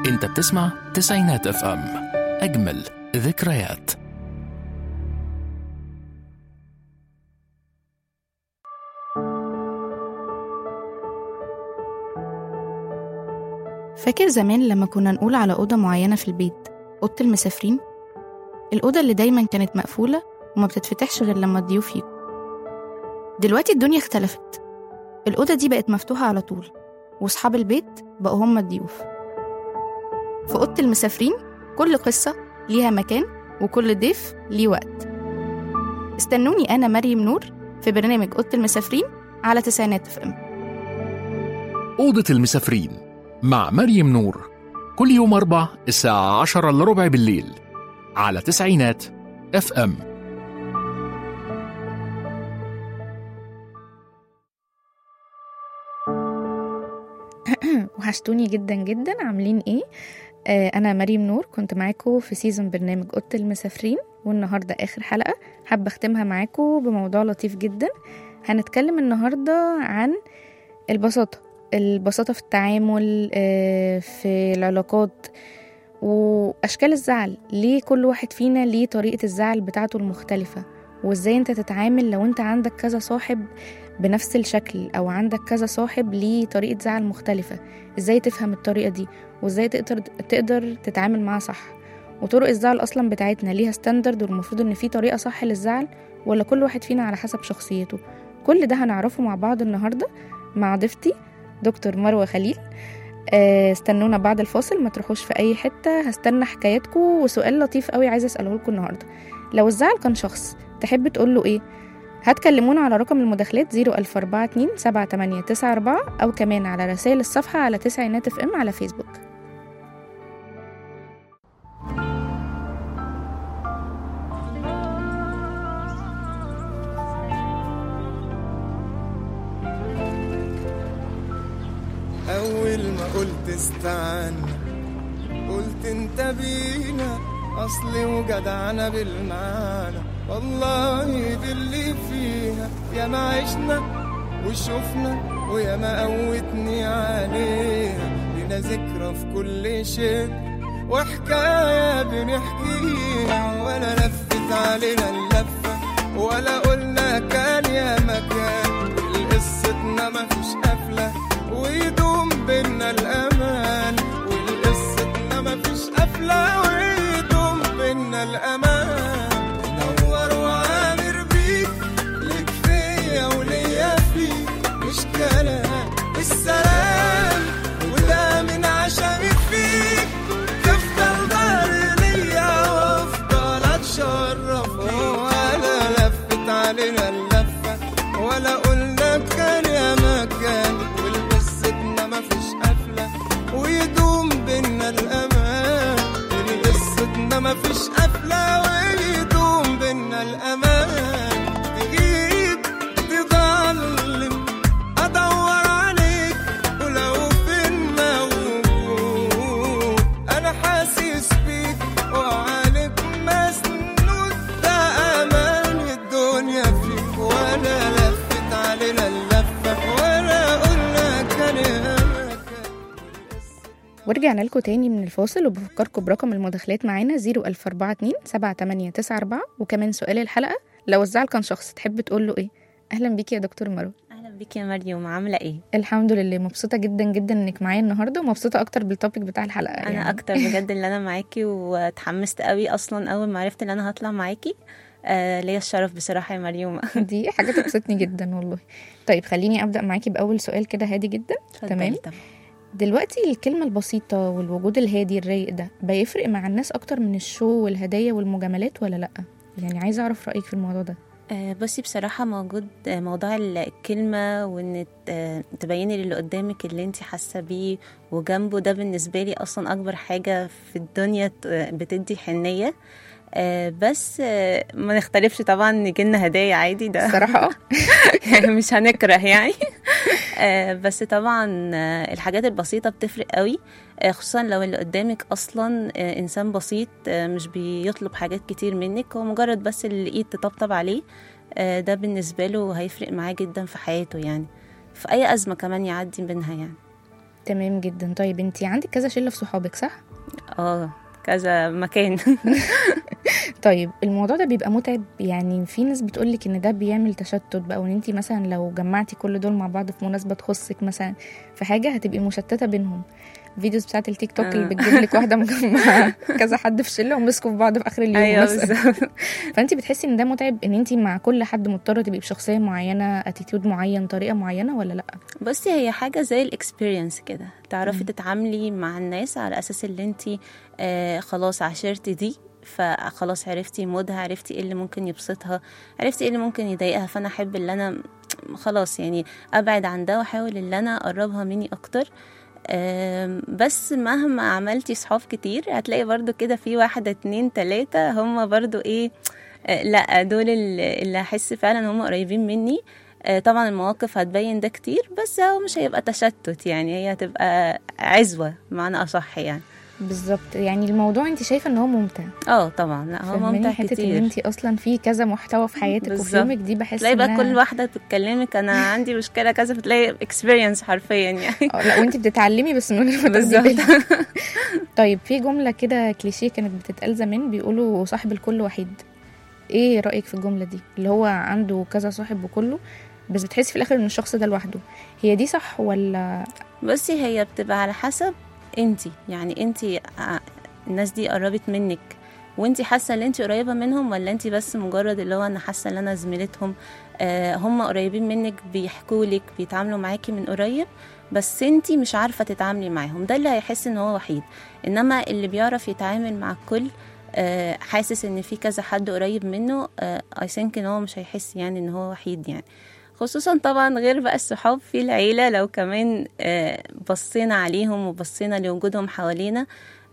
انت بتسمع تسعينات اف ام اجمل ذكريات فاكر زمان لما كنا نقول على أوضة معينة في البيت أوضة المسافرين الأوضة اللي دايما كانت مقفولة وما بتتفتحش غير لما الضيوف يجوا دلوقتي الدنيا اختلفت الأوضة دي بقت مفتوحة على طول وأصحاب البيت بقوا هم الضيوف في أوضة المسافرين كل قصة ليها مكان وكل ضيف ليه وقت استنوني أنا مريم نور في برنامج أوضة المسافرين على تسعينات اف ام أوضة المسافرين مع مريم نور كل يوم أربع الساعة عشرة إلا ربع بالليل على تسعينات اف ام وحشتوني جدا جدا عاملين ايه آه انا مريم نور كنت معاكم في سيزون برنامج اوضه المسافرين والنهارده اخر حلقه حابه اختمها معاكم بموضوع لطيف جدا هنتكلم النهارده عن البساطه البساطه في التعامل آه في العلاقات واشكال الزعل ليه كل واحد فينا ليه طريقه الزعل بتاعته المختلفه وازاي انت تتعامل لو انت عندك كذا صاحب بنفس الشكل او عندك كذا صاحب ليه طريقه زعل مختلفه ازاي تفهم الطريقه دي وازاي تقدر تقدر تتعامل معاها صح وطرق الزعل اصلا بتاعتنا ليها ستاندرد والمفروض ان في طريقه صح للزعل ولا كل واحد فينا على حسب شخصيته كل ده هنعرفه مع بعض النهارده مع ضيفتي دكتور مروه خليل آه، استنونا بعد الفاصل ما تروحوش في اي حته هستنى حكاياتكم وسؤال لطيف قوي عايزه اساله لكم النهارده لو الزعل كان شخص تحب تقول له ايه هتكلمونا على رقم المداخلات 00427 7894 أو كمان على رسائل الصفحة على تسعينات اف ام على فيسبوك أول ما قلت استعنا قلت انت بينا أصلي وجدعنا بالمعنى والله دي اللي فيها يا ما عشنا وشفنا ويا ما قوتني عليها لنا ذكرى في كل شيء وحكاية بنحكيها ولا لفت علينا اللفة ولا قلنا كان يا مكان والقصتنا مفيش قفلة ويدوم بينا الأمان والقصتنا مفيش قفلة ويدوم بينا الأمان نور وعامر بيك ليك فيا وليا فيك مش كلام السلام وده من عشمي فيك تفضل دار ليا وافضل اتشرف ولا لفت علينا اللفة ولا قلنا كان يا مكان والقصتنا مفيش قفلة ويدوم بينا الأمان قصتنا مفيش قفلة ويدوم بينا الأمان تغيب تضلم أدور عليك ولو فين موجود أنا حاسس بيك وعليك مسنود ده أمان الدنيا فيك ولا لفت علينا اللفة ولا قلنا كان يا مكان ورجعنا لكم تاني من الفاصل وبفكركم برقم المداخلات معانا 00427 7894 وكمان سؤال الحلقة لو الزعل كان شخص تحب تقول له ايه أهلا بيكي يا دكتور مروه اهلا بيك يا مريم عامله ايه الحمد لله مبسوطة جدا جدا انك معايا النهاردة ومبسوطة اكتر بالتوبيك بتاع الحلقة انا يعني. اكتر بجد اللي انا معاكي واتحمست قوي اصلا اول ما عرفت ان انا هطلع معاكي آه ليا الشرف بصراحه يا مريم دي حاجة تبسطني جدا والله طيب خليني أبدأ معاكي بأول سؤال كده هادي جدا تمام اتفضلي طبعا. دلوقتي الكلمة البسيطة والوجود الهادي الرايق ده بيفرق مع الناس أكتر من الشو والهدايا والمجاملات ولا لأ؟ يعني عايزة أعرف رأيك في الموضوع ده آه، بصي بصراحة موجود آه، موضوع الكلمة وإن آه، تبيني للي قدامك اللي انت حاسة بيه وجنبه ده بالنسبة لي أصلا أكبر حاجة في الدنيا ت- بتدي حنية آه، بس آه، ما نختلفش طبعا نجيلنا هدايا عادي ده الصراحة اه يعني مش هنكره يعني آه، بس طبعا آه، الحاجات البسيطة بتفرق قوي آه، خصوصا لو اللي قدامك أصلا آه، إنسان بسيط آه، مش بيطلب حاجات كتير منك هو مجرد بس الإيد تطبطب عليه آه، ده بالنسبة له هيفرق معاه جدا في حياته يعني في أي أزمة كمان يعدي منها يعني تمام جدا طيب انت عندك كذا شله في صحابك صح اه كذا مكان طيب الموضوع ده بيبقى متعب يعني في ناس بتقولك ان ده بيعمل تشتت بقى وان انت مثلا لو جمعتي كل دول مع بعض في مناسبه تخصك مثلا في حاجه هتبقي مشتته بينهم فيديوز بتاعت التيك توك اللي آه. بتجيب لك واحده مجمعه كذا حد في شله ومسكوا في بعض في اخر اليوم ايوه مثلا بالظبط فانت بتحسي ان ده متعب ان انت مع كل حد مضطره تبقي بشخصيه معينه اتيتيود معين طريقه معينه ولا لا بصي هي حاجة زي الاكسبيرينس كده تعرفي مم. تتعاملي مع الناس على أساس اللي انت آه خلاص عاشرتي دي فخلاص عرفتي مودها عرفتي ايه اللي ممكن يبسطها عرفتي ايه اللي ممكن يضايقها فانا احب اللي انا خلاص يعني ابعد عن ده واحاول اللي انا اقربها مني اكتر آم، بس مهما عملتي صحاب كتير هتلاقي برضو كده في واحدة اتنين تلاتة هم برضو ايه آه، لا دول اللي اللي هحس فعلا هم قريبين مني آه، طبعا المواقف هتبين ده كتير بس هو مش هيبقى تشتت يعني هي هتبقى عزوة معنى أصح يعني بالظبط يعني الموضوع انت شايفه ان هو ممتع اه طبعا لا هو فاهماني؟ ممتع حته ان كتير انت اصلا في كذا محتوى في حياتك وفي بالظبط. يومك دي بحس تلاقي بقى إنها- كل واحدة بتكلمك أنا عندي مشكلة كذا فتلاقي اكسبيرينس حرفيا يعني اه لا وانت بتتعلمي بس من غير ما تاخدي بالظبط. بالك طيب في جمله كده كليشيه كانت بتتقال زمان بيقولوا صاحب الكل وحيد ايه رايك في الجمله دي اللي هو عنده كذا صاحب وكله بس بتحسي في الاخر ان الشخص ده لوحده هي دي صح ولا بصي هي بتبقى على حسب انتي يعني انتي ع- الناس دي قربت منك وانتي حاسه ان انتي قريبه منهم ولا انتي بس مجرد اللي هو انا حاسه ان انا زميلتهم آه هم قريبين منك بيحكوا لك بيتعاملوا معاكي من قريب بس انتي مش عارفه تتعاملي معاهم ده اللي هيحس ان هو وحيد انما اللي بيعرف يتعامل مع الكل آه حاسس ان في كذا حد قريب منه اي ثينك ان هو مش هيحس يعني ان هو وحيد يعني خصوصا طبعا غير بقى الصحاب في العيلة لو كمان آه، بصينا عليهم وبصينا لوجودهم حوالينا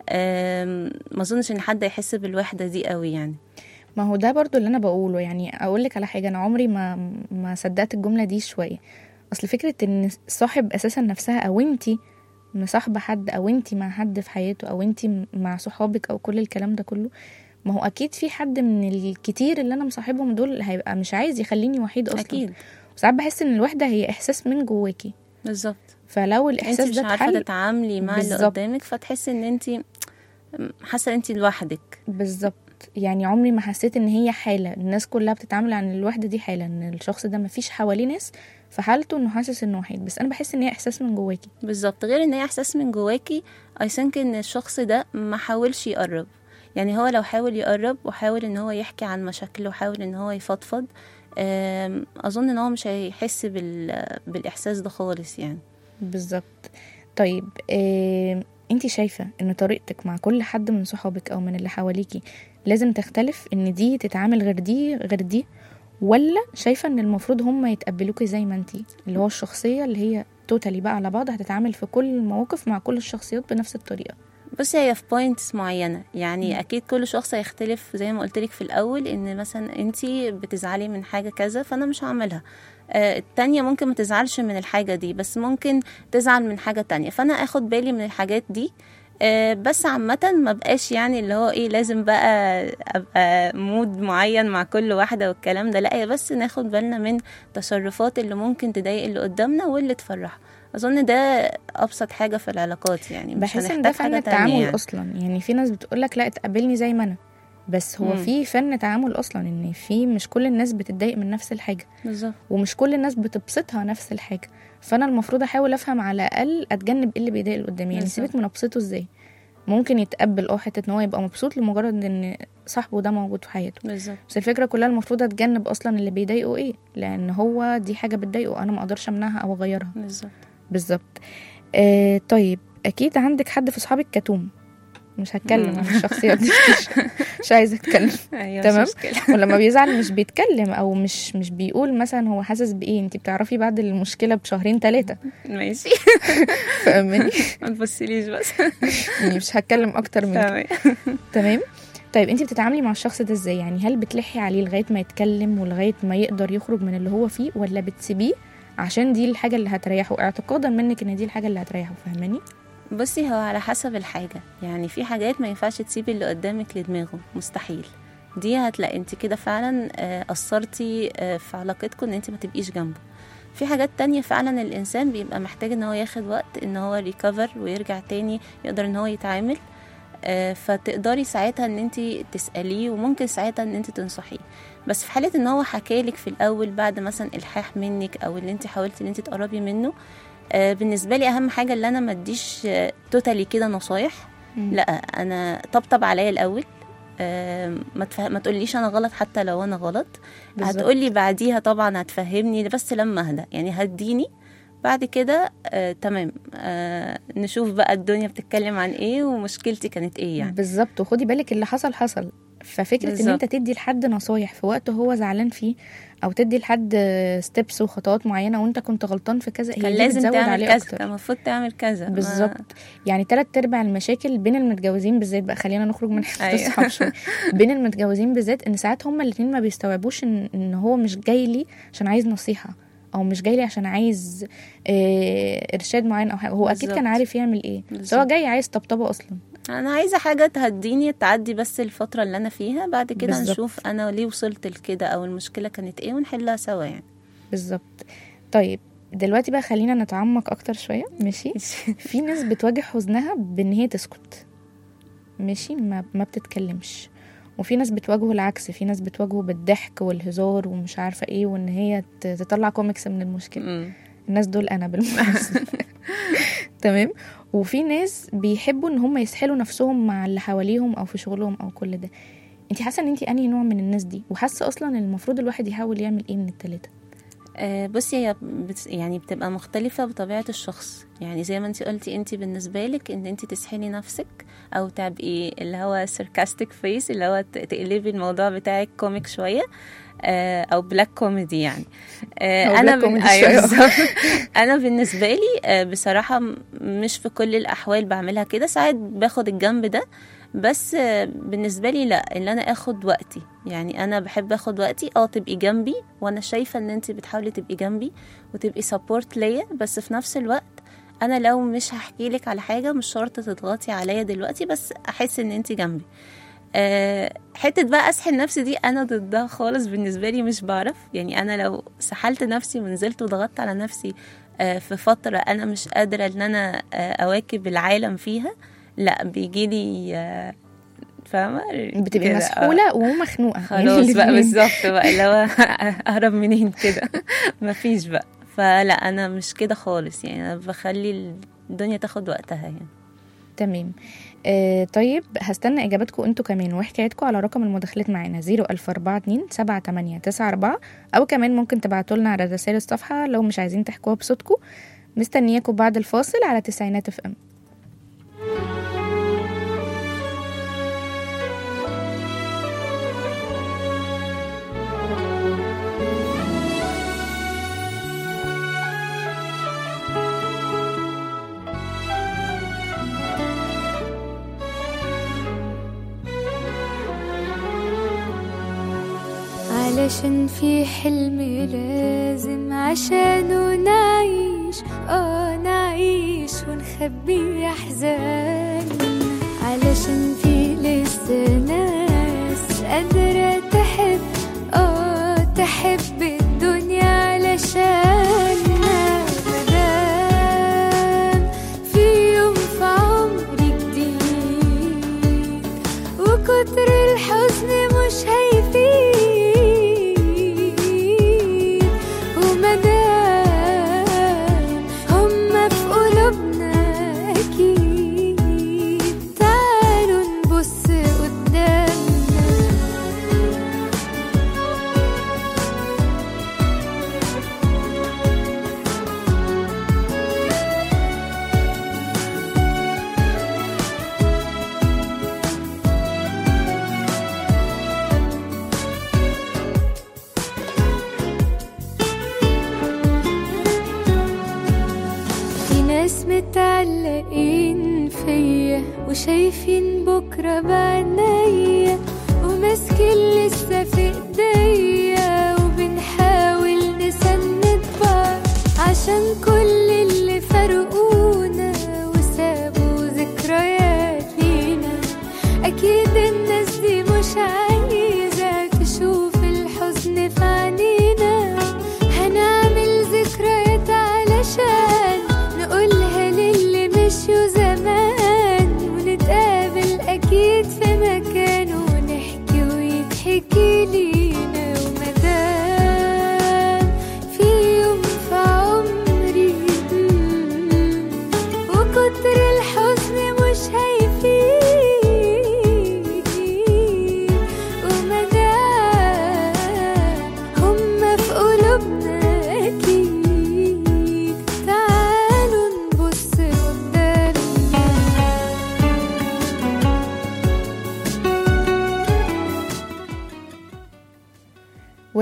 آم، ما اظنش ان حد يحس بالوحدة دي قوي يعني ما هو ده برضو اللي انا بقوله يعني اقول لك على حاجه انا عمري ما ما صدقت الجمله دي شويه اصل فكره ان صاحب اساسا نفسها او انتي مصاحبه حد او انتي مع حد في حياته او انتي مع صحابك او كل الكلام ده كله ما هو اكيد في حد من الكتير اللي انا مصاحبهم دول هيبقى مش عايز يخليني وحيد اصلا اكيد وساعات بحس ان الوحده هي احساس من جواكي بالظبط فلو انت الاحساس مش ده عارفة اتحل تتعاملي مع اللي بالظبط. قدامك فتحسي ان انت حاسة انت لوحدك بالظبط يعني عمري ما حسيت ان هي حاله الناس كلها بتتعامل عن الوحده دي حاله ان الشخص ده مفيش حواليه ناس في حالته انه حاسس انه وحيد بس انا بحس ان هي احساس من جواكي بالظبط غير ان هي احساس من جواكي اي ثينك ان الشخص ده ما حاولش يقرب يعني هو لو حاول يقرب وحاول ان هو يحكي عن مشاكله وحاول ان هو يفضفض آم، اظن ان هو مش هيحس بال... بالاحساس ده خالص يعني بالظبط طيب إيه انت شايفه ان طريقتك مع كل حد من صحابك او من اللي حواليكي لازم تختلف ان دي تتعامل غير دي غير دي ولا شايفه ان المفروض هم يتقبلوكي زي ما انتي اللي هو الشخصيه اللي هي توتالي بقى على بعض هتتعامل في كل المواقف مع كل الشخصيات بنفس الطريقه بصي هي في بوينتس معينه يعني مم. اكيد كل شخص هيختلف زي ما قلت لك في الاول ان مثلا انت بتزعلي من حاجه كذا فانا مش هعملها آه، التانية ممكن ما تزعلش من الحاجة دي بس ممكن تزعل من حاجة تانية فأنا أخد بالي من الحاجات دي آه، بس عامة ما بقاش يعني اللي هو ايه لازم بقى ابقى مود معين مع كل واحدة والكلام ده لا هي بس ناخد بالنا من تصرفات اللي ممكن تضايق اللي قدامنا واللي تفرحها اظن ده ابسط حاجة في العلاقات يعني مش بحس ان هنحتاج ده فن حاجة التعامل تانية يعني. اصلا يعني في ناس بتقولك لا اتقبلني زي ما انا بس هو مم. في فن تعامل اصلا ان في مش كل الناس بتتضايق من نفس الحاجه بالظبط ومش كل الناس بتبسطها نفس الحاجه فانا المفروض احاول افهم على الاقل اتجنب ايه اللي بيضايق اللي قدامي يعني بالظبط. سيبك من ابسطه ازاي ممكن يتقبل اه حته ان هو يبقى مبسوط لمجرد ان صاحبه ده موجود في حياته بالظبط بس الفكره كلها المفروض اتجنب اصلا اللي بيضايقه ايه لان هو دي حاجه بتضايقه انا ما اقدرش امنعها او اغيرها بالظبط بالظبط آه طيب اكيد عندك حد في صحابك كتوم مش هتكلم مم. عن الشخصيات دي مش, مش عايزه اتكلم ايوه تمام. مش مشكلة ولما بيزعل مش بيتكلم او مش مش بيقول مثلا هو حاسس بايه انت بتعرفي بعد المشكله بشهرين ثلاثه ماشي فاهماني ما تبصيليش بس يعني مش هتكلم اكتر من كده تمام تمام طيب انت بتتعاملي مع الشخص ده ازاي يعني هل بتلحي عليه لغايه ما يتكلم ولغايه ما يقدر يخرج من اللي هو فيه ولا بتسيبيه عشان دي الحاجه اللي هتريحه اعتقادا منك ان دي الحاجه اللي هتريحه فاهماني بصي هو على حسب الحاجة يعني في حاجات ما ينفعش تسيبي اللي قدامك لدماغه مستحيل دي هتلاقي انت كده فعلا آه، قصرتي آه، في علاقتكم ان انت ما تبقيش جنبه في حاجات تانية فعلا الانسان بيبقى محتاج ان هو ياخد وقت ان هو ريكفر ويرجع تاني يقدر ان هو يتعامل آه، فتقدري ساعتها ان انت تساليه وممكن ساعتها ان انت تنصحيه بس في حاله ان هو حكالك في الاول بعد مثلا الحاح منك او اللي انت حاولتي ان انت تقربي منه آه، بالنسبه لي اهم حاجه اللي انا ما اديش توتالي كده نصايح مم. لا انا طبطب عليا الاول آه، ما تفه... ما تقوليش انا غلط حتى لو انا غلط بالظبط. هتقولي بعديها طبعا هتفهمني بس لما اهدى يعني هديني بعد كده آه، تمام آه، نشوف بقى الدنيا بتتكلم عن ايه ومشكلتي كانت ايه يعني بالظبط وخدي بالك اللي حصل حصل ففكره ان بالظبط. انت تدي لحد نصايح في وقت هو زعلان فيه او تدي لحد ستيبس وخطوات معينه وانت كنت غلطان في كذا هي كان دي لازم بتزود تعمل عليه كذا اكتر كان المفروض تعمل كذا ما- بالظبط يعني تلات ارباع المشاكل بين المتجوزين بالذات بقى خلينا نخرج من حته أيوة. الصحاب شويه بين المتجوزين بالذات ان ساعات هما الاتنين ما بيستوعبوش ان ان هو مش جاي لي عشان عايز نصيحه او مش جاي لي عشان عايز آه، ارشاد معين او حاجه هو اكيد بالظبط. كان عارف يعمل ايه بس هو بالظبط. جاي عايز طبطبه اصلا انا عايزه حاجه تهديني تعدي بس الفتره اللي انا فيها بعد كده بالظبط. نشوف انا ليه وصلت لكده او المشكله كانت ايه ونحلها سوا يعني بالظبط طيب دلوقتي بقى خلينا نتعمق اكتر شويه ماشي في ناس بتواجه حزنها بان هي تسكت ماشي ما, ما بتتكلمش وفي ناس بتواجهه العكس في ناس بتواجهه بالضحك والهزار ومش عارفه ايه وان هي ت- تطلع كوميكس من المشكله مم. الناس دول انا بالمناسبه تمام وفي ناس بيحبوا ان هم يسحلوا نفسهم مع اللي حواليهم او في شغلهم او كل ده انت حاسه ان انت انهي نوع من الناس دي وحاسه اصلا ان المفروض الواحد يحاول يعمل ايه من التلاته آه، بصي هي بت يعني بتبقى مختلفة بطبيعة الشخص يعني زي ما انت قلتي انت بالنسبة لك ان انت تسحلي نفسك او تبقي اللي هو sarcastic face اللي هو ت- تقلبي الموضوع بتاعك كوميك شوية آه، او بلاك كوميدي يعني آه، أو انا black بن... comedy أيوة شوية. بالظبط. انا بالنسبة لي آه، بصراحة م- مش في كل الاحوال بعملها كده ساعات باخد الجنب ده بس آه، بالنسبه لي لا ان انا اخد وقتي يعني انا بحب اخد وقتي اه تبقي جنبي وانا شايفه ان انت بتحاولي تبقي جنبي وتبقي سبورت ليا بس في نفس الوقت انا لو مش هحكي لك على حاجه مش شرط تضغطي عليا دلوقتي بس احس ان انت جنبي أه حته بقى اسحل نفسي دي انا ضدها خالص بالنسبه لي مش بعرف يعني انا لو سحلت نفسي ونزلت وضغطت على نفسي أه في فتره انا مش قادره ان انا أه اواكب العالم فيها لا بيجيلي أه فاهمه بتبقي كده، آه. مسحوله ومخنوقه يعني خلاص بقى الاتنين. بالظبط بقى اللي هو اهرب منين كده مفيش بقى فلا انا مش كده خالص يعني انا بخلي الدنيا تاخد وقتها يعني تمام آه طيب هستنى اجاباتكم انتوا كمان وحكايتكم على رقم المداخلات معانا 01042 7894 او كمان ممكن تبعتوا لنا على رسائل الصفحه لو مش عايزين تحكوها بصوتكم مستنياكم بعد الفاصل على تسعينات اف ام علشان في حلم لازم عشانه نعيش اه نعيش ونخبي احزاننا علشان في لسه ناس قادرة تحب اه تحب الدنيا علشاننا مادام في يوم في عمري جديد وكتر الحزن مش هيفيد ومدام هما في قلوبنا أكيد تعالوا نبص قدامنا في ناس متعلقين فيا وشايفين بكرة بعينيا وماسكين لسه في ايديا وبنحاول نسند بعض عشان كل اللي فرقونا وسابوا ذكريات لينا اكيد الناس دي مش عايزة تشوف الحزن في عينينا هنعمل ذكرى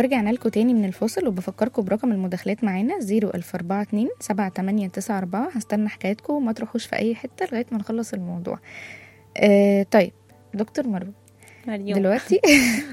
ورجعنا لكم تاني من الفاصل وبفكركم برقم المداخلات معانا 01042 7894 هستنى حكايتكم وما تروحوش في اي حته لغايه ما نخلص الموضوع آه طيب دكتور مروه مريم دلوقتي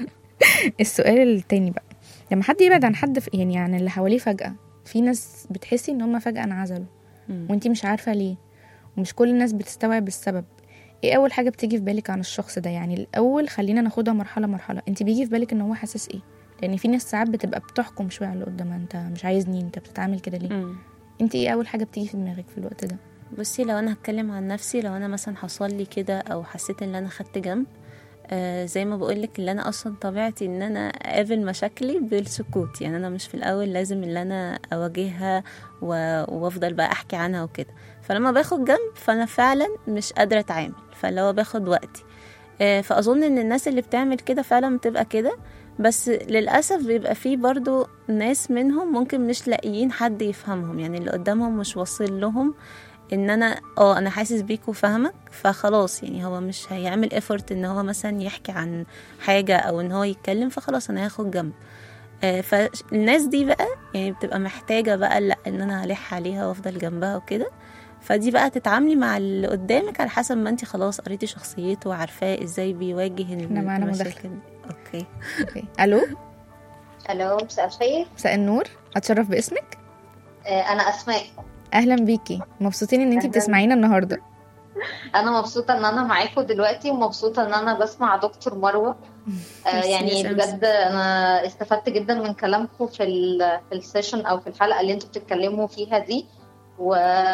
السؤال التاني بقى لما حد يبعد عن حد في يعني عن اللي حواليه فجأة في ناس بتحسي ان هم فجأة انعزلوا مم. وانتي مش عارفة ليه ومش كل الناس بتستوعب السبب ايه اول حاجة بتيجي في بالك عن الشخص ده يعني الاول خلينا ناخدها مرحلة مرحلة انتي بيجي في بالك ان هو حاسس ايه لان في ناس ساعات بتبقى بتحكم شوية على اللي قدامها انت مش عايزني انت بتتعامل كده ليه مم. انتي ايه اول حاجة بتيجي في دماغك في الوقت ده بصي لو انا هتكلم عن نفسي لو انا مثلا حصل لي كده او حسيت ان انا خدت جنب آه زي ما بقولك اللي انا اصلا طبيعتي ان انا اقابل مشاكلي بالسكوت يعني انا مش في الاول لازم ان انا اواجهها و- وافضل بقى احكي عنها وكده فلما باخد جنب فانا فعلا مش قادره اتعامل فاللي هو باخد وقتي آه فاظن ان الناس اللي بتعمل كده فعلا بتبقى كده بس للاسف بيبقى فيه برضو ناس منهم ممكن مش لاقيين حد يفهمهم يعني اللي قدامهم مش واصل لهم ان انا اه انا حاسس بيك وفاهمك فخلاص يعني هو مش هيعمل افورت ان هو مثلا يحكي عن حاجه او ان هو يتكلم فخلاص انا هاخد جنب آه، فالناس دي بقى يعني بتبقى محتاجه بقى لا ان انا هلح عليها وافضل جنبها وكده فدي بقى تتعاملي مع اللي قدامك على حسب ما انت خلاص قريتي شخصيته وعارفاه ازاي بيواجه إحنا معانا المشاكل اوكي اوكي الو الو مساء الخير مساء النور اتشرف باسمك آه، انا اسماء اهلا بيكي مبسوطين ان انتي أهلاً. بتسمعينا النهارده انا مبسوطه ان انا معاكم دلوقتي ومبسوطه ان انا بسمع دكتور مروه آه، ميرسي يا يعني شمس. بجد انا استفدت جدا من كلامكم في ال- في السيشن او في الحلقه اللي انتوا بتتكلموا فيها دي و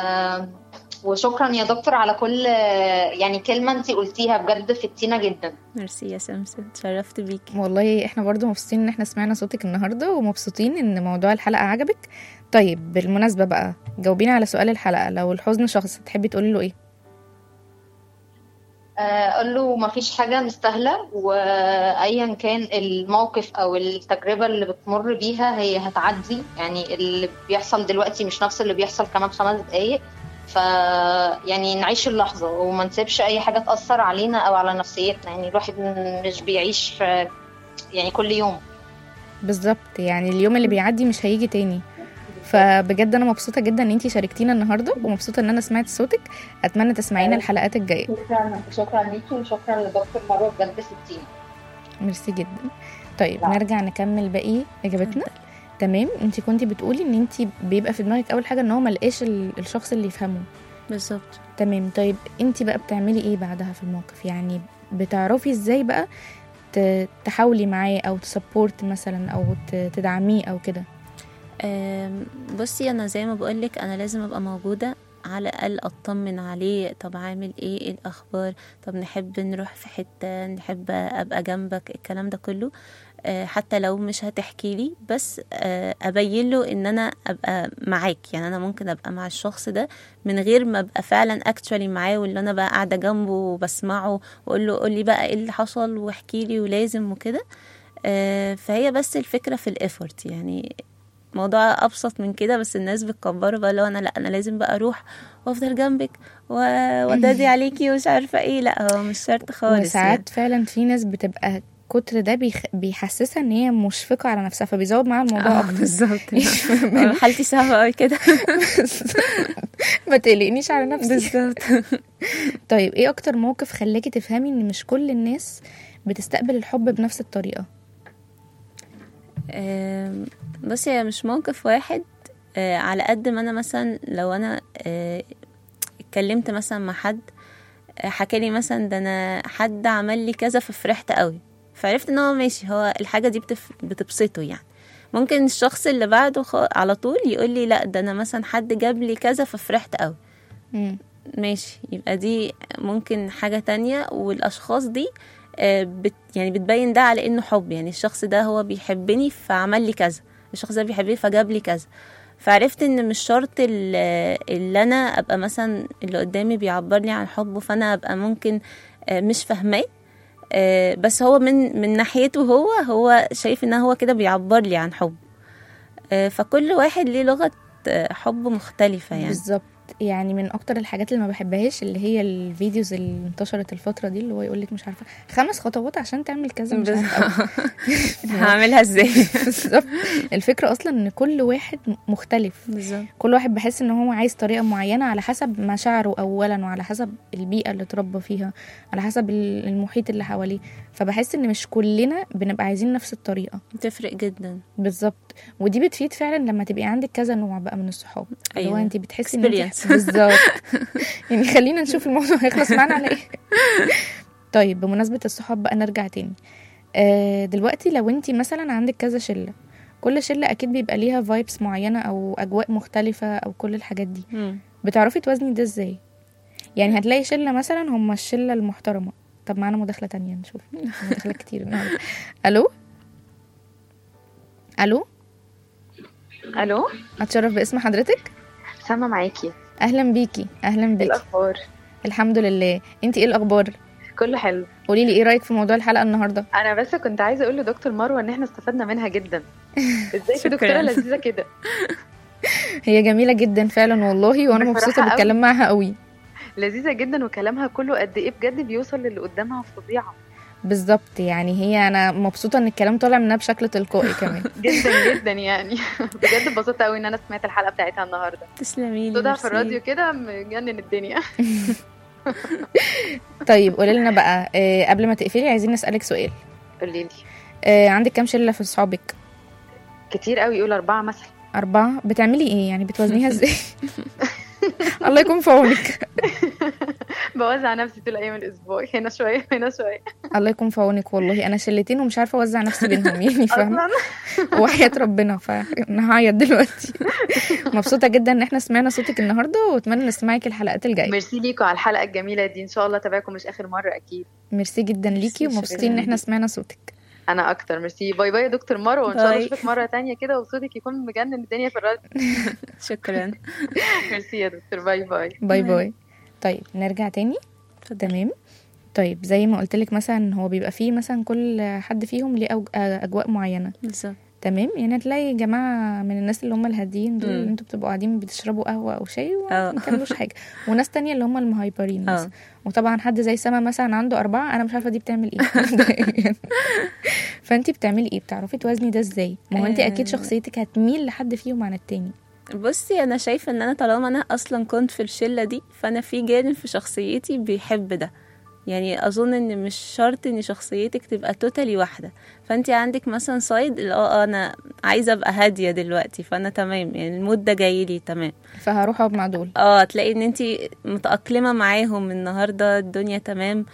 وشكرا يا دكتور على كل يعني كلمه انت قلتيها بجد فدتينا جدا ميرسي يا شمس اتشرفت بيكي والله احنا برضو مبسوطين ان احنا سمعنا صوتك النهارده ومبسوطين ان موضوع الحلقه عجبك طيب بالمناسبه بقى جاوبينا على سؤال الحلقه لو الحزن شخص تحبي تقولي له ايه آه، اقول له ما فيش حاجه مستاهله وايا كان الموقف او التجربه اللي بتمر بيها هي هتعدي يعني اللي بيحصل دلوقتي مش نفس اللي بيحصل كمان خمس دقايق ف يعني نعيش اللحظه وما نسيبش اي حاجه تاثر علينا او على نفسيتنا يعني الواحد مش بيعيش آه، يعني كل يوم بالظبط يعني اليوم اللي بيعدي مش هيجي تاني فبجد انا مبسوطه جدا ان انتي شاركتينا النهارده ومبسوطه ان انا سمعت صوتك اتمنى تسمعينا الحلقات الجايه شكرا شكرا ليكي وشكرا لدكتور مروه بجد ستين ميرسي جدا طيب لا. نرجع نكمل باقي اجابتنا تمام انتي كنتي بتقولي ان انتي بيبقى في دماغك اول حاجه ان هو ملقاش ال- الشخص اللي يفهمه بالظبط تمام طيب انت بقى بتعملي ايه بعدها في الموقف يعني بتعرفي ازاي بقى ت- تحاولي معاه او تسبورت مثلا او ت- تدعميه او كده أم، بصي انا زي ما بقولك انا لازم ابقى موجوده على الاقل اطمن عليه طب عامل ايه ايه الاخبار طب نحب نروح في حته نحب ابقى جنبك الكلام ده كله أه، حتى لو مش هتحكي لي بس أه، ابين له ان انا ابقى معاك يعني انا ممكن ابقى مع الشخص ده من غير ما ابقى فعلا اكشولي معاه واللي انا بقى قاعده جنبه وبسمعه واقول له قول لي بقى ايه اللي حصل واحكي لي ولازم وكده أه، فهي بس الفكره في الافورت يعني موضوع ابسط من كده بس الناس بتكبره بقى لو انا لا انا لازم بقى اروح وافضل جنبك و- وادادي عليكي ومش عارفه ايه لا هو مش شرط خالص وساعات فعلا في ناس بتبقى كتر ده بيخ... بيحسسها ان هي مشفقه على نفسها فبيزود معاها الموضوع يعني. آه، اكتر بالظبط مش فاهمة. حالتي صعبه قوي كده ما تقلقنيش على نفسي بالظبط طيب ايه اكتر موقف خلاكي تفهمي ان مش كل الناس بتستقبل الحب بنفس الطريقه آم، بصي هي مش موقف واحد آه، على قد ما انا مثلا لو انا آه، اتكلمت مثلا مع حد آه، حكالي مثلا ده انا حد عمل لي كذا ففرحت قوي فعرفت ان هو ماشي هو الحاجه دي بتف... بتبسطه يعني ممكن الشخص اللي بعده خ... على طول يقول لي لا ده انا مثلا حد جاب لي كذا ففرحت قوي مم. ماشي يبقى دي ممكن حاجة تانية والأشخاص دي آه، بت يعني بتبين ده على إنه حب يعني الشخص ده هو بيحبني فعمل لي كذا الشخص ده بيحبني فجاب لي كذا فعرفت ان مش شرط ال- اللي انا ابقى مثلا اللي قدامي بيعبر لي عن حبه فانا ابقى ممكن آه، مش فاهماه آه، بس هو من من ناحيته هو هو شايف ان هو كده بيعبر لي عن حب آه، فكل واحد ليه لغة آه، حب مختلفة يعني بالظبط يعني من اكتر الحاجات اللي ما بحبهاش اللي هي الفيديوز اللي انتشرت الفتره دي اللي هو يقول لك مش عارفه خمس خطوات عشان تعمل كذا مش عارفه أو- هعملها ازاي بالظبط الفكره اصلا ان كل واحد مختلف بالظبط كل واحد بحس ان هو عايز طريقه معينه على حسب مشاعره اولا وعلى حسب البيئه اللي اتربى فيها على حسب ال- المحيط اللي حواليه فبحس ان مش كلنا بنبقى عايزين نفس الطريقه بتفرق جدا بالظبط ودي بتفيد فعلا لما تبقي عندك كذا نوع بقى من الصحاب اللي هو أيوة. انت بتحسي ان انت Experience. بالظبط يعني خلينا نشوف الموضوع هيخلص معانا على ايه طيب بمناسبه الصحاب بقى نرجع تاني آه دلوقتي لو انت مثلا عندك كذا شله كل شله اكيد بيبقى ليها فايبس معينه او اجواء مختلفه او كل الحاجات دي مم. بتعرفي توازني ده ازاي يعني هتلاقي شله مثلا هم الشله المحترمه طب معانا مداخله تانية نشوف مداخلات كتير النهارده الو الو الو اتشرف باسم حضرتك سامة معاكي اهلا بيكي اهلا ايه بيكي الاخبار الحمد لله انت ايه الاخبار كله حلو قولي لي ايه رايك في موضوع الحلقه النهارده انا بس كنت عايزه اقول لدكتور مروه ان احنا استفدنا منها جدا ازاي في شكراً. دكتوره لذيذه كده هي جميله جدا فعلا والله وانا بصراحة مبسوطه قوي. بالكلام معاها قوي لذيذه جدا وكلامها كله قد ايه بجد بيوصل للي قدامها فظيعه بالظبط يعني هي انا مبسوطه ان الكلام طالع منها بشكل تلقائي كمان جدا جدا يعني بجد اتبسطت قوي ان انا سمعت الحلقه بتاعتها النهارده تسلمي لي صوتها ميرسي. في الراديو كده مجنن الدنيا طيب قولي لنا بقى آه قبل ما تقفلي عايزين نسالك سؤال قولي لي آه عندك كام شله في صحابك كتير قوي يقول اربعه مثلا أربعة بتعملي إيه يعني بتوازنيها إزاي الله يكون في عونك بوزع نفسي طول ايام الاسبوع هنا شويه هنا شويه الله يكون في عونك والله أنا شلتين ومش عارفة أوزع نفسي بينهم يعني فاهمة اصلا وحياة ربنا فأنا هعيط دلوقتي مبسوطة جدا إن إحنا سمعنا صوتك النهاردة وأتمنى نسمعك الحلقات الجاية ميرسي ليكوا على الحلقه الجميله دي ان شاء الله تابعكم مش اخر مره اكيد ميرسي جدا ليكي ميرسي، ومبسوطين إن شكراً. إحنا سمعنا صوتك انا اكتر ميرسي باي باي يا دكتور مروه وان شاء الله باي. اشوفك مره تانية كده وصوتك يكون مجنن الدنيا في الراديو شكرا ميرسي يا دكتور باي باي باي باي طيب نرجع تاني تمام طيب زي ما قلت لك مثلا هو بيبقى فيه مثلا كل حد فيهم ليه أوج- أجواء معينة بالظبط تمام يعني هتلاقي جماعة من الناس اللي هم الهاديين دول مم. اللي انتوا بتبقوا قاعدين بتشربوا قهوة أو شاي اه. وما تعملوش حاجة وناس تانية اللي هم المهايبرين اه مثلا وطبعا حد زي سما مثلا عنده أربعة أنا مش عارفة دي بتعمل ايه فانتي بتعملي ايه بتعرفي توازني ده ازاي ما هو انتي أكيد آه. شخصيتك هتميل لحد فيهم عن التاني بصي انا شايفه ان انا طالما انا اصلا كنت في الشله دي فانا في جانب في شخصيتي بيحب ده يعني اظن ان مش شرط ان شخصيتك تبقى توتالي واحده فانت عندك مثلا سايد اللي اه انا عايزه ابقى هاديه دلوقتي فانا تمام يعني المود ده جاي لي تمام فهروح اقعد مع دول اه تلاقي ان انت متأقلمة معاهم النهاردة الدنيا تمام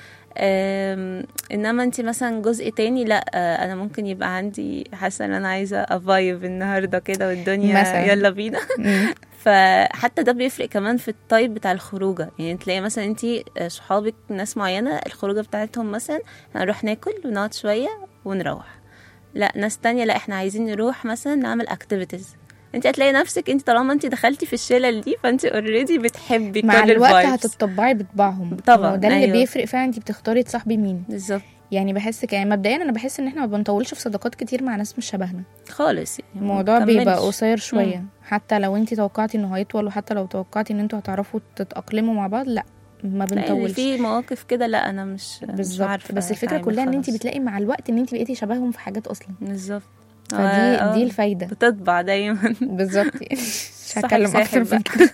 آم، انما انت مثلا جزء تاني لا آه، انا ممكن يبقى عندي حاسه ان انا عايزه افايف النهارده كده والدنيا مثلا. يلا بينا مم. فحتى ده بيفرق كمان في التايب بتاع الخروجه يعني تلاقي مثلا انت صحابك ناس معينه الخروجه بتاعتهم مثلا هنروح ناكل ونقعد شويه ونروح لا ناس تانية لا احنا عايزين نروح مثلا نعمل اكتيفيتيز انت هتلاقي نفسك انت طالما انت دخلتي في الشلل دي فانت اوريدي بتحبي مع كل الوقت الفايبس هتطبعي بطباعهم طبعاً، هو ده اللي أيوة. بيفرق فعلا انتي بتختاري تصاحبي مين بالظبط يعني بحس كده يعني مبدئيا انا بحس ان احنا ما بنطولش في صداقات كتير مع ناس مش شبهنا خالص يعني الموضوع ما بيبقى تكملش. قصير شويه مم. حتى لو انت توقعتي انه هيطول وحتى لو توقعتي ان انتوا هتعرفوا تتاقلموا مع بعض لا ما لان بنطولش في مواقف كده لا انا مش مش بالظبط عارفه بس الفكره أتعامل كلها ان انت خلاص. بتلاقي مع الوقت ان انت بقيتي شبههم في حاجات اصلا بالظبط فدي آه، دي آه، الفايده بتطبع دايما بالظبط يعني مش صاحب هتكلم ساحب اكتر من بقى. كده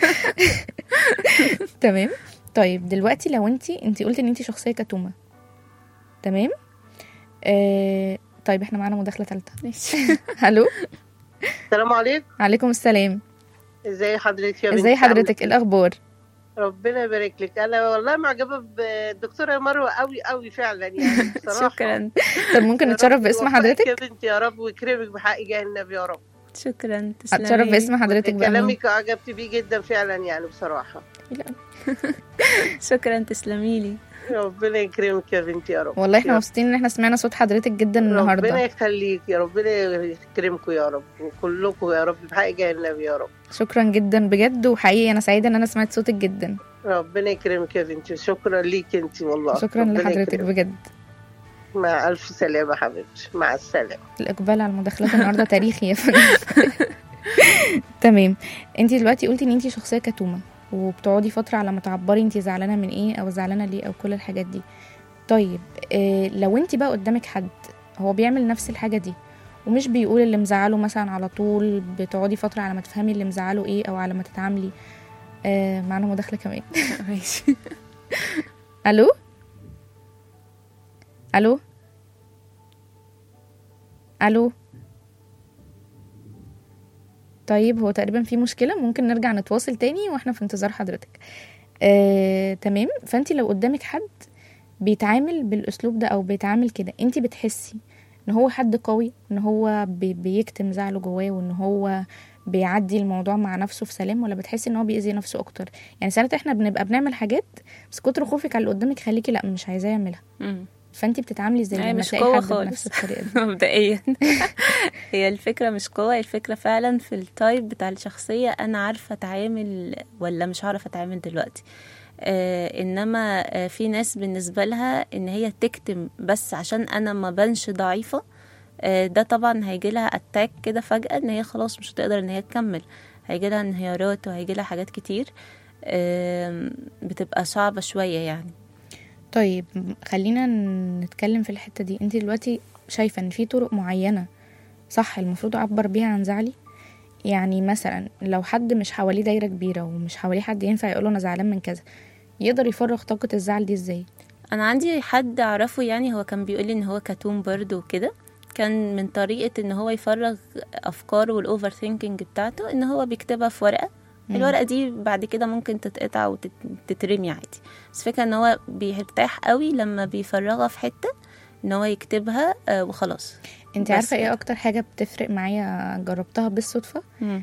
تمام طيب دلوقتي لو انت انت قلتي ان انت شخصيه كتومه تمام آه طيب احنا معانا مداخله ثالثه ماشي. الو السلام عليكم عليكم السلام ازي حضرتك يا بنتي ازاي حضرتك عاملة ايه الاخبار إيه؟ ربنا يبارك لك انا والله معجبه بالدكتوره مروه قوي قوي فعلا يعني بصراحه شكرا طب ممكن يا نتشرف رب باسم يوفقك حضرتك يا بنتي يا رب ويكرمك بحق جاه النبي يا رب شكرا تسلمي اتشرف باسم حضرتك بقى مين؟ كلامك عجبت بيه جدا فعلا يعني بصراحه شكرا تسلمي لي ربنا يكرمك يا بنتي يا رب والله احنا يا مبسوطين ان احنا سمعنا صوت حضرتك جدا ربنا النهارده يخليك يا ربنا يكرمكم يا رب وكلكم يا رب بحق جاه النبي يا رب شكرا جدا بجد وحقيقي انا سعيده ان انا سمعت صوتك جدا ربنا يكرمك يا بنتي شكرا ليك انت والله شكرا ربنا لحضرتك يكرمك. بجد مع الف سلامه حبيبتي مع السلامه الاقبال على المداخلات النهارده تاريخي يا فندم تمام انت دلوقتي قلتي ان انت شخصيه كتومه وبتقعدي فتره على ما تعبري انت زعلانه من ايه او زعلانه ليه او كل الحاجات دي طيب آه لو انت بقى قدامك حد هو بيعمل نفس الحاجه دي ومش بيقول اللي مزعله مثلا على طول بتقعدي فتره على ما تفهمي اللي مزعله ايه او على ما تتعاملي آه معانا مداخله كمان ماشي الو الو الو طيب هو تقريبا في مشكله ممكن نرجع نتواصل تاني واحنا في انتظار حضرتك آه، تمام فانت لو قدامك حد بيتعامل بالاسلوب ده او بيتعامل كده انت بتحسي ان هو حد قوي ان هو بي بيكتم زعله جواه وان هو بيعدي الموضوع مع نفسه في سلام ولا بتحسي ان هو بيأذي نفسه اكتر يعني ساعات احنا بنبقى بنعمل حاجات بس كتر خوفك على اللي قدامك خليكي لا مش عايزاه يعملها مم. فانت بتتعاملي ازاي هي لما مش تلاقي قوة حد خالص. بنفس الطريقه دي مبدئيا هي الفكرة مش قوة هي الفكرة فعلا في التايب بتاع الشخصية أنا عارفة أتعامل ولا مش عارفة أتعامل دلوقتي آه إنما آه في ناس بالنسبة لها إن هي تكتم بس عشان أنا ما بنش ضعيفة آه ده طبعا هيجي لها أتاك كده فجأة إن هي خلاص مش هتقدر إن هي تكمل هيجي لها انهيارات وهيجي لها حاجات كتير آه بتبقى صعبة شوية يعني طيب خلينا نتكلم في الحته دي انت دلوقتي شايفه ان في طرق معينه صح المفروض اعبر بيها عن زعلي يعني مثلا لو حد مش حواليه دايره كبيره ومش حواليه حد ينفع يقوله انا زعلان من كذا يقدر يفرغ طاقه الزعل دي ازاي انا عندي حد اعرفه يعني هو كان بيقولي ان هو كتوم برضه وكده كان من طريقة ان هو يفرغ افكاره والاوفر ثينكينج بتاعته ان هو بيكتبها في ورقة مم. الورقة دي بعد كده ممكن تتقطع وتترمي عادي بس فكرة ان هو بيرتاح قوي لما بيفرغها في حتة ان هو يكتبها آه، وخلاص انت بس عارفه ايه كده. اكتر حاجه بتفرق معايا جربتها بالصدفه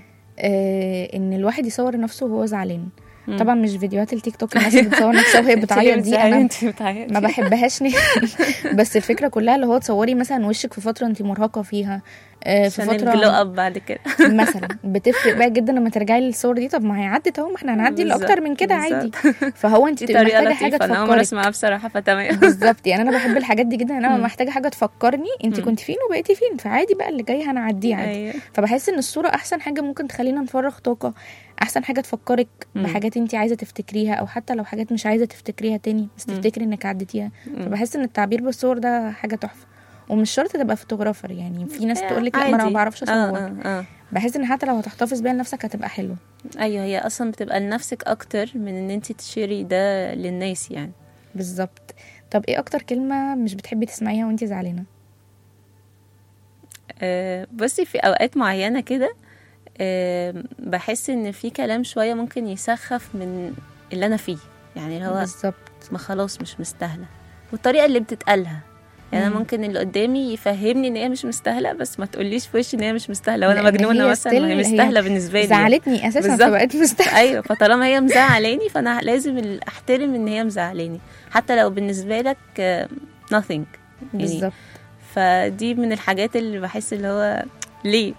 آه ان الواحد يصور نفسه وهو زعلان مم. طبعا مش فيديوهات التيك توك الناس اللي بتصور نفسها وهي بتعيط دي انا انت بتعيطي ما بحبهاش نهائي بس الفكره كلها اللي هو تصوري مثلا وشك في فتره انت مرهقه فيها آه، في عشان فتره الجلو اب بعد كده مثلا بتفرق بقى جدا لما ترجعي للصور دي طب ما هي عدت اهو ما احنا هنعدي بالظبط، لاكتر من كده عادي بالظبط. فهو انت دي بتبقي طريقة محتاجه حاجه لطيفة انا اول مرة تفكرك اسمعها بصراحة فتمام بالظبط يعني انا بحب الحاجات دي جدا انا مم. محتاجه حاجه تفكرني انت مم. كنت فين وبقيتي فين فعادي بقى اللي جاي هنعديه عادي أيوة. فبحس ان الصوره احسن حاجه ممكن تخلينا نفرغ طاقه احسن حاجه تفكرك مم. بحاجات انت عايزه تفتكريها او حتى لو حاجات مش عايزه تفتكريها تاني بس مم. تفتكري انك عديتيها مم. فبحس ان التعبير بالصور ده حاجه تحفه ومش شرط تبقى فوتوغرافر يعني في ناس تقول لك لا ما انا ما عادي. بعرفش اصور اه اه اه بحس ان حتى لو هتحتفظ بيها لنفسك هتبقى حلوه ايوه هي اصلا بتبقى لنفسك اكتر من ان انت تشيري ده للناس يعني بالظبط طب ايه اكتر كلمه مش بتحبي تسمعيها وانت زعلانه آه، بصي في اوقات معينه كده آه، بحس ان في كلام شويه ممكن يسخف من اللي انا فيه يعني اللي هو بالظبط ما خلاص مش مستاهله والطريقه اللي بتتقالها يعني انا مم. ممكن اللي قدامي يفهمني ان هي مش مستاهله بس ما تقوليش في وشي ان هي مش مستاهله وانا لأن مجنونه هي مثلا ما still هي هي مستاهله بالنسبه لي زعلتني اساسا بالظبط. فبقت مستحيل ايوه فطالما هي مزعلاني فانا لازم ال- احترم ان هي مزعلاني حتى لو بالنسبه لك آه، nothing يعني بالظبط فدي من الحاجات اللي بحس اللي هو ليه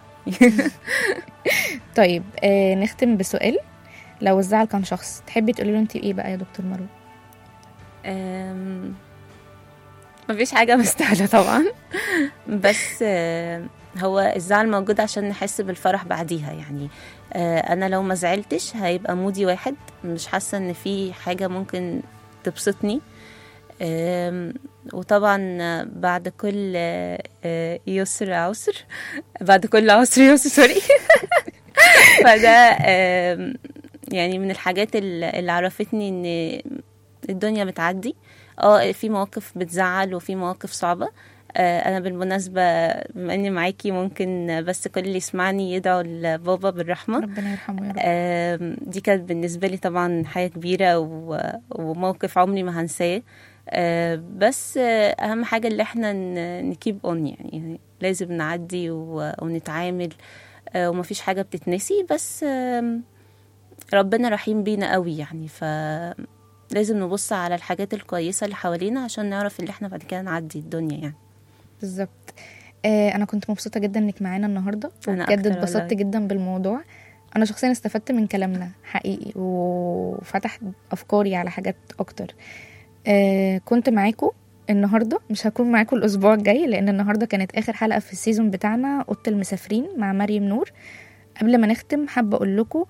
طيب آه نختم بسؤال لو الزعل كان شخص تحبي تقولي له انت ايه بقى يا دكتور مروه أم، مفيش حاجة مستاهلة طبعا بس آه، هو الزعل موجود عشان نحس بالفرح بعديها يعني آه، أنا لو ما زعلتش هيبقى مودي واحد مش حاسة إن في حاجة ممكن تبسطني آم، وطبعا آه، بعد كل آه، آه، يسر عسر بعد كل عسر يسر سوري فده آم، يعني من الحاجات اللي اللي عرفتني ان الدنيا بتعدي اه في مواقف بتزعل وفي مواقف صعبة آه، انا بالمناسبة بما اني معاكي ممكن بس كل اللي يسمعني يدعو لبابا بالرحمة ربنا يرحمه يا رب آم، دي كانت بالنسبة لي طبعا حاجة كبيرة و- وموقف عمري ما هنساه آه، بس آه، أهم حاجة اللي احنا نكيب اون يعني, يعني لازم نعدي و- ونتعامل آه، ومفيش حاجة بتتنسي بس آم، ربنا رحيم بينا قوي يعني ف لازم نبص على الحاجات الكويسة اللي حوالينا عشان نعرف اللي احنا بعد كده نعدي الدنيا يعني بالظبط آه انا كنت مبسوطه جدا انك معانا النهارده أنا وبجد أكتر اتبسطت والله. جدا بالموضوع انا شخصيا استفدت من كلامنا حقيقي وفتح افكاري على حاجات اكتر آه كنت معاكم النهارده مش هكون معاكم الاسبوع الجاي لان النهارده كانت اخر حلقه في السيزون بتاعنا اوضه المسافرين مع مريم نور قبل ما نختم حابه اقول لكم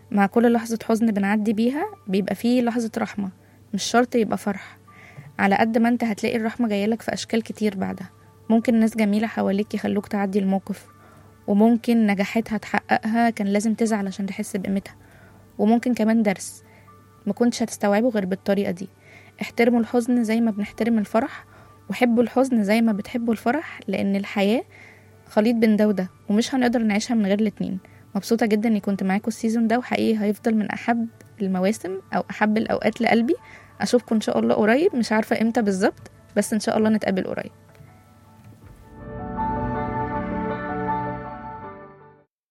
مع كل لحظة حزن بنعدي بيها بيبقى فيه لحظة رحمة مش شرط يبقى فرح على قد ما انت هتلاقي الرحمة جايلك في أشكال كتير بعدها ممكن ناس جميلة حواليك يخلوك تعدي الموقف وممكن نجاحات هتحققها كان لازم تزعل عشان تحس بقيمتها وممكن كمان درس ما كنتش هتستوعبه غير بالطريقة دي احترموا الحزن زي ما بنحترم الفرح وحبوا الحزن زي ما بتحبوا الفرح لأن الحياة خليط بين ده وده ومش هنقدر نعيشها من غير الاتنين مبسوطة جدا اني كنت معاكم السيزون ده وحقيقي هيفضل من أحب المواسم أو أحب الأوقات لقلبي أشوفكم إن شاء الله قريب مش عارفة إمتى بالظبط بس إن شاء الله نتقابل قريب